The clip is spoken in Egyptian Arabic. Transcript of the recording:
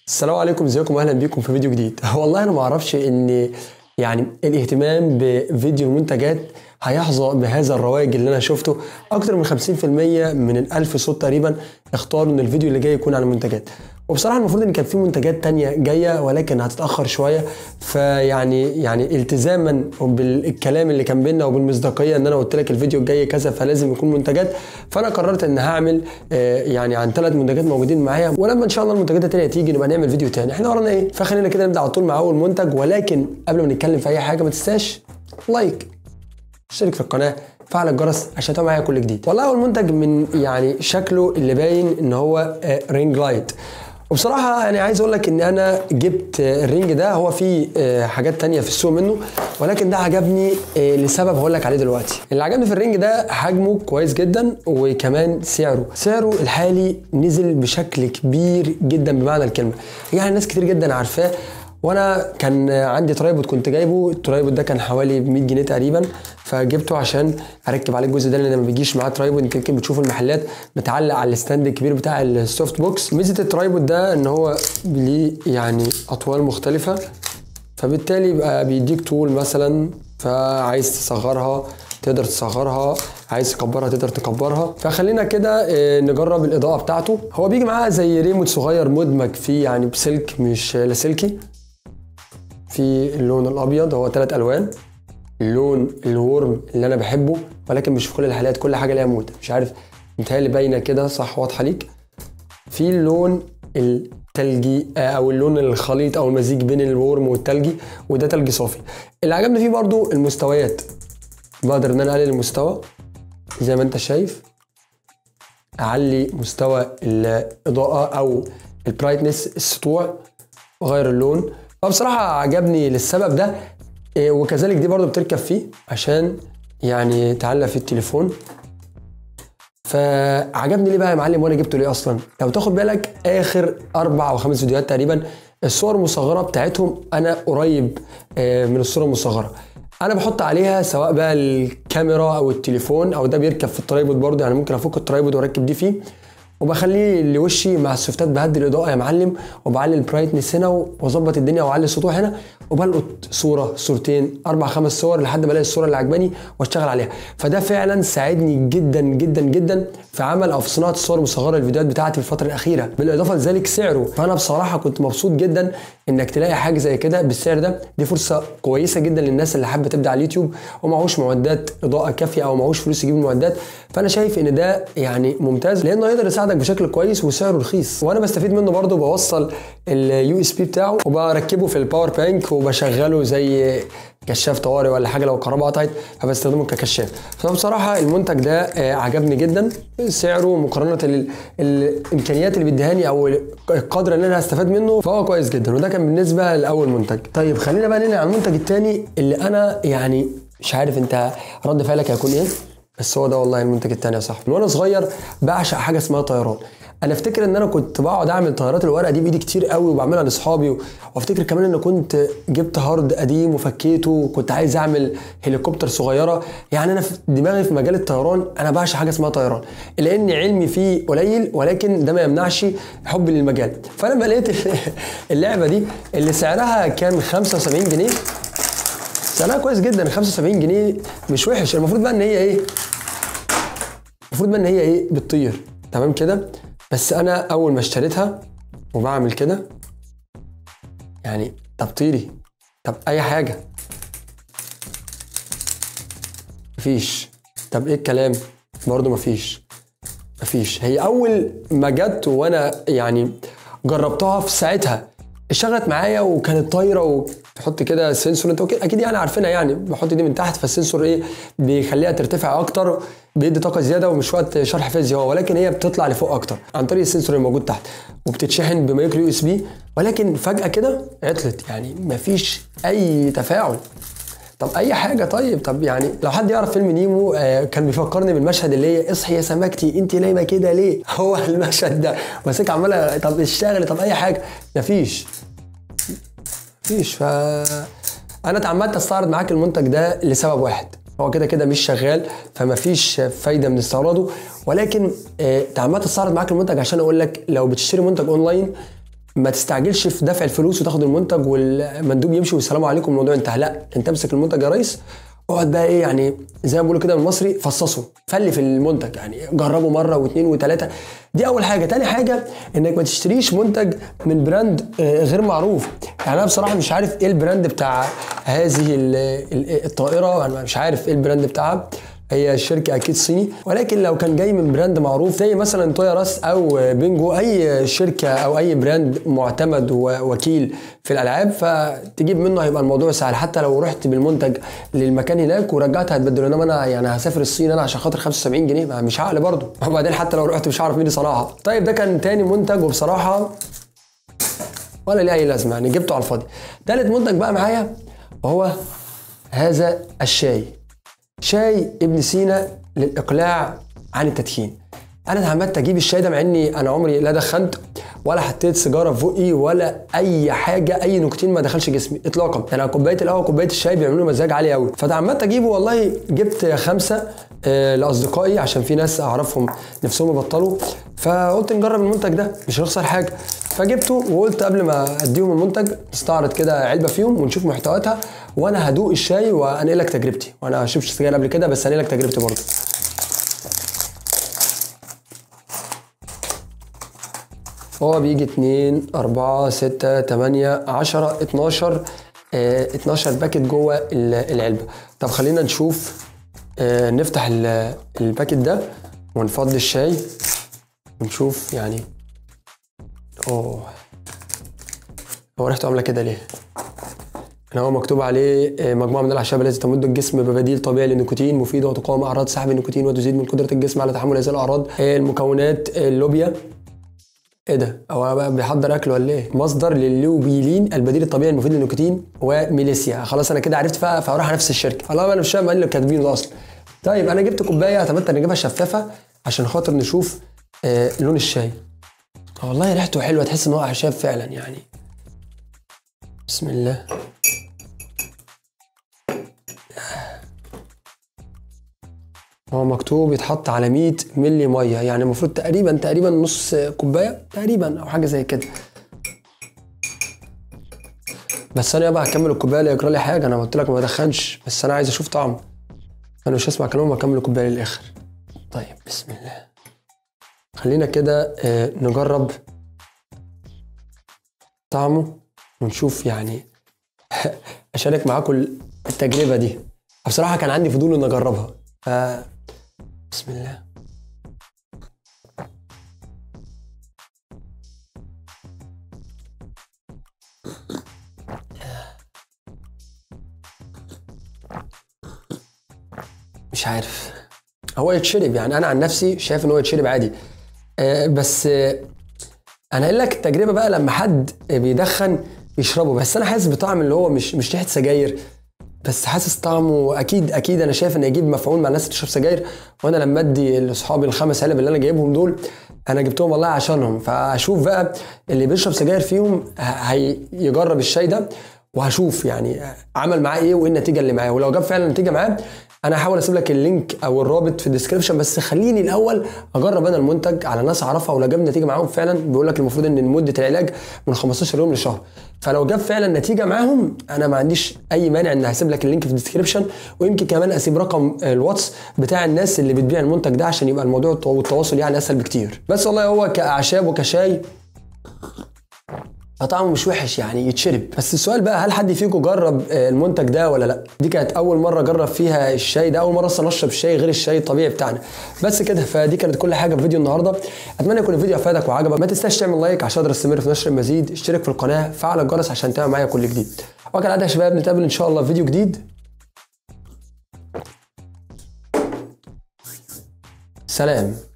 السلام عليكم ازيكم واهلا بيكم في فيديو جديد والله انا ما اعرفش ان يعني الاهتمام بفيديو المنتجات هيحظى بهذا الرواج اللي انا شفته اكتر من 50% من الالف صوت تقريبا اختاروا ان الفيديو اللي جاي يكون عن المنتجات وبصراحه المفروض ان كان في منتجات تانية جايه ولكن هتتاخر شويه فيعني يعني التزاما بالكلام اللي كان بينا وبالمصداقيه ان انا قلت لك الفيديو الجاي كذا فلازم يكون منتجات فانا قررت ان هعمل آه، يعني عن ثلاث منتجات موجودين معايا ولما ان شاء الله المنتجات التانية تيجي نبقى نعمل فيديو تاني احنا ورانا ايه فخلينا كده نبدا على طول مع اول منتج ولكن قبل ما نتكلم في اي حاجه ما تنساش لايك اشترك في القناه فعل الجرس عشان تتابع معايا كل جديد والله اول منتج من يعني شكله اللي باين ان هو آه، رينج لايت وبصراحة يعني عايز اقول لك ان انا جبت آه، الرينج ده هو فيه آه، حاجات تانية في السوق منه ولكن ده عجبني آه، لسبب هقول لك عليه دلوقتي اللي عجبني في الرينج ده حجمه كويس جدا وكمان سعره سعره الحالي نزل بشكل كبير جدا بمعنى الكلمة يعني ناس كتير جدا عارفاه وانا كان عندي ترايبود كنت جايبه الترايبود ده كان حوالي ب 100 جنيه تقريبا فجبته عشان اركب عليه الجزء ده لان ما بيجيش معاه ترايبود انت يمكن بتشوف المحلات متعلق على الستاند الكبير بتاع السوفت بوكس ميزه الترايبود ده ان هو ليه يعني اطوال مختلفه فبالتالي يبقى بيديك طول مثلا فعايز تصغرها تقدر تصغرها عايز تكبرها تقدر تكبرها فخلينا كده آه، نجرب الاضاءه بتاعته هو بيجي معاه زي ريموت صغير مدمج فيه يعني بسلك مش لاسلكي في اللون الابيض هو ثلاث الوان اللون الورم اللي انا بحبه ولكن مش في كل الحالات كل حاجه ليها مود مش عارف متهيألي باينه كده صح واضحه ليك في اللون التلجي آه، او اللون الخليط او المزيج بين الورم والتلجي وده تلجي صافي اللي عجبني فيه برضو المستويات بقدر ان انا اقلل المستوى زي ما انت شايف اعلي مستوى الاضاءه او البرايتنس السطوع واغير اللون فبصراحه عجبني للسبب ده إيه، وكذلك دي برضو بتركب فيه عشان يعني تعلق في التليفون فعجبني ليه بقى يا معلم وانا جبته ليه اصلا لو تاخد بالك اخر اربع او خمس فيديوهات تقريبا الصور المصغره بتاعتهم انا قريب آه، من الصوره المصغره انا بحط عليها سواء بقى الكاميرا او التليفون او ده بيركب في الترايبود برضه يعني ممكن افك الترايبود واركب دي فيه وبخليه لوشي مع السوفتات بهدي الاضاءه يا معلم وبعلي البرايتنس هنا واظبط الدنيا واعلي السطوع هنا وبلقط صوره صورتين اربع خمس صور لحد ما الاقي الصوره اللي عجباني واشتغل عليها فده فعلا ساعدني جدا جدا جدا في عمل او في صناعه الصور المصغره للفيديوهات بتاعتي في الفتره الاخيره بالاضافه لذلك سعره فانا بصراحه كنت مبسوط جدا انك تلاقي حاجه زي كده بالسعر ده دي فرصه كويسه جدا للناس اللي حابه تبدا على اليوتيوب ومعهوش معدات اضاءه كافيه او معهوش فلوس يجيب المعدات فانا شايف ان ده يعني ممتاز لانه يقدر يساعدك بشكل كويس وسعره رخيص وانا بستفيد منه برضه بوصل اليو اس بي بتاعه وبركبه في الباور بانك وبشغله زي كشاف طوارئ ولا حاجه لو الكهرباء قطعت فبستخدمه ككشاف فبصراحه المنتج ده آه، عجبني جدا سعره مقارنه للامكانيات اللي بيديهاني او القدر اللي انا هستفاد منه فهو كويس جدا وده كان بالنسبه لاول منتج طيب خلينا بقى ننقل على المنتج الثاني اللي انا يعني مش عارف انت رد فعلك هيكون ايه بس هو ده والله المنتج التاني يا صاحبي من وانا صغير بعشق حاجه اسمها طيران انا افتكر ان انا كنت بقعد اعمل طيارات الورقه دي بايدي كتير قوي وبعملها لاصحابي و- وافتكر كمان ان كنت جبت هارد قديم وفكيته وكنت عايز اعمل هليكوبتر صغيره يعني انا في دماغي في مجال الطيران انا بعشق حاجه اسمها طيران لان علمي فيه قليل ولكن ده ما يمنعش حبي للمجال فلما لقيت اللعبه دي اللي سعرها كان 75 جنيه سعرها كويس جدا 75 جنيه مش وحش المفروض بقى ان هي ايه المفروض بقى ان هي ايه بتطير تمام كده بس انا اول ما اشتريتها وبعمل كده يعني طب طيري طب اي حاجه مفيش طب ايه الكلام برضه مفيش مفيش هي اول ما جت وانا يعني جربتها في ساعتها اشتغلت معايا وكانت طايره وتحط كده سنسور انت أكيد- اكيد يعني عارفينها يعني بحط دي من تحت فالسنسور ايه بيخليها ترتفع اكتر بيدي طاقه زياده ومش وقت شرح فيزياء هو ولكن هي بتطلع لفوق اكتر عن طريق السنسور اللي موجود تحت وبتتشحن بمايكرو يو اس بي ولكن فجاه كده عطلت يعني مفيش اي تفاعل طب اي حاجه طيب طب يعني لو حد يعرف فيلم نيمو آه كان بيفكرني بالمشهد اللي هي اصحي يا سمكتي انت نايمه كده ليه هو المشهد ده ماسك عماله طب اشتغلي طب اي حاجه مفيش مفيش ف انا اتعمدت استعرض معاك المنتج ده لسبب واحد هو كده كده مش شغال فمفيش فايده من استعراضه ولكن آه، اتعمدت استعرض معاك المنتج عشان اقول لك لو بتشتري منتج اونلاين ما تستعجلش في دفع الفلوس وتاخد المنتج والمندوب يمشي والسلام عليكم الموضوع انتهى لا انت امسك المنتج يا ريس اقعد بقى ايه يعني زي ما بيقولوا كده بالمصري فصصه فلي في المنتج يعني جربه مره واثنين وثلاثه دي اول حاجه تاني حاجه انك ما تشتريش منتج من براند آه، غير معروف يعني انا بصراحه مش عارف ايه البراند بتاع هذه ال- ال- الطائره انا مش عارف ايه البراند بتاعها هي شركة أكيد صيني ولكن لو كان جاي من براند معروف زي مثلا تويا راس أو بينجو أي شركة أو أي براند معتمد ووكيل في الألعاب فتجيب منه هيبقى الموضوع سهل حتى لو رحت بالمنتج للمكان هناك ورجعت هتبدله إنما أنا يعني هسافر الصين أنا عشان خاطر 75 جنيه ما مش عقل برضه وبعدين حتى لو رحت مش هعرف مين اللي صنعها طيب ده كان تاني منتج وبصراحة ولا ليه اي لازمه يعني جبته على الفاضي تالت منتج بقى معايا وهو هذا الشاي شاي ابن سينا للاقلاع عن التدخين انا اتعمدت اجيب الشاي ده مع اني انا عمري لا دخنت ولا حطيت سيجاره في بقي ولا اي حاجه اي نيكوتين ما دخلش جسمي اطلاقا يعني كوبايه القهوه كوبايه الشاي بيعملوا لي مزاج عالي قوي فتعمدت اجيبه والله جبت خمسه آه، لاصدقائي عشان في ناس اعرفهم نفسهم يبطلوا فقلت نجرب المنتج ده مش هنخسر حاجه فجبته وقلت قبل ما اديهم المنتج نستعرض كده علبه فيهم ونشوف محتوياتها وانا هدوق الشاي وانقل لك تجربتي وانا ما شفتش سجاير قبل كده بس هنقل لك تجربتي برضه هو بيجي 2 4 6 8 10 12 آه، 12 باكت جوه ال- العلبه طب خلينا نشوف آه، نفتح ال- الباكت ده ونفضي الشاي ونشوف يعني اوه هو ريحته عامله كده ليه؟ هنا هو مكتوب عليه آه، مجموعه من الاعشاب التي تمد الجسم ببديل طبيعي للنيكوتين مفيده وتقاوم اعراض سحب النيكوتين وتزيد من قدره الجسم على تحمل هذه الاعراض آه، المكونات آه، اللوبيا ايه ده؟ هو بقى بيحضر اكل ولا ايه؟ مصدر لللوبيلين البديل الطبيعي المفيد للنيكوتين وميليسيا خلاص انا كده عرفت بقى فاروح على نفس الشركه والله انا مش فاهم ايه اللي كاتبينه ده اصلا طيب انا جبت كوبايه اعتمدت ان اجيبها شفافه عشان خاطر نشوف آه لون الشاي آه والله ريحته حلوه تحس ان هو اعشاب فعلا يعني بسم الله هو مكتوب يتحط على 100 ملي ميه يعني المفروض تقريبا تقريبا نص كوبايه تقريبا او حاجه زي كده بس انا بقى هكمل الكوبايه لا يجرى لي حاجه انا قلت لك ما بدخنش بس انا عايز اشوف طعمه انا مش هسمع كلامهم هكمل الكوبايه للاخر طيب بسم الله خلينا كده آه، نجرب طعمه ونشوف يعني اشارك معاكم التجربه دي بصراحه كان عندي فضول ان اجربها ف بسم الله مش عارف هو يتشرب يعني انا عن نفسي شايف ان هو يتشرب عادي آه، بس آه، انا قايل لك التجربه بقى لما حد بيدخن يشربه بس انا حاسس بطعم اللي هو مش مش ريحه سجاير بس حاسس طعمه اكيد اكيد انا شايف ان يجيب مفعول مع الناس اللي تشرب سجاير وانا لما ادي لاصحابي الخمس علب اللي انا جايبهم دول انا جبتهم والله عشانهم فاشوف بقى اللي بيشرب سجاير فيهم ه- هيجرب الشاي ده وهشوف يعني عمل معاه ايه وايه النتيجه اللي معاه ولو جاب فعلا نتيجه معاه انا هحاول اسيب لك اللينك او الرابط في الديسكربشن بس خليني الاول اجرب انا المنتج على ناس اعرفها ولو جاب نتيجه معاهم فعلا بيقول لك المفروض ان مده العلاج من 15 يوم لشهر فلو جاب فعلا نتيجه معاهم انا ما عنديش اي مانع ان هسيب لك اللينك في الديسكربشن ويمكن كمان اسيب رقم الواتس بتاع الناس اللي بتبيع المنتج ده عشان يبقى الموضوع والتواصل يعني اسهل بكتير بس والله هو كاعشاب وكشاي فطعمه مش وحش يعني يتشرب بس السؤال بقى هل حد فيكم جرب آه، المنتج ده ولا لا دي كانت اول مره اجرب فيها الشاي ده اول مره اصلا اشرب الشاي غير الشاي الطبيعي بتاعنا بس كده فدي كانت كل حاجه في فيديو النهارده اتمنى يكون الفيديو افادك وعجبك ما تنساش تعمل لايك عشان اقدر استمر في نشر المزيد اشترك في القناه فعل الجرس عشان تتابع معايا كل جديد وكالعاده يا شباب نتقابل ان شاء الله في فيديو جديد سلام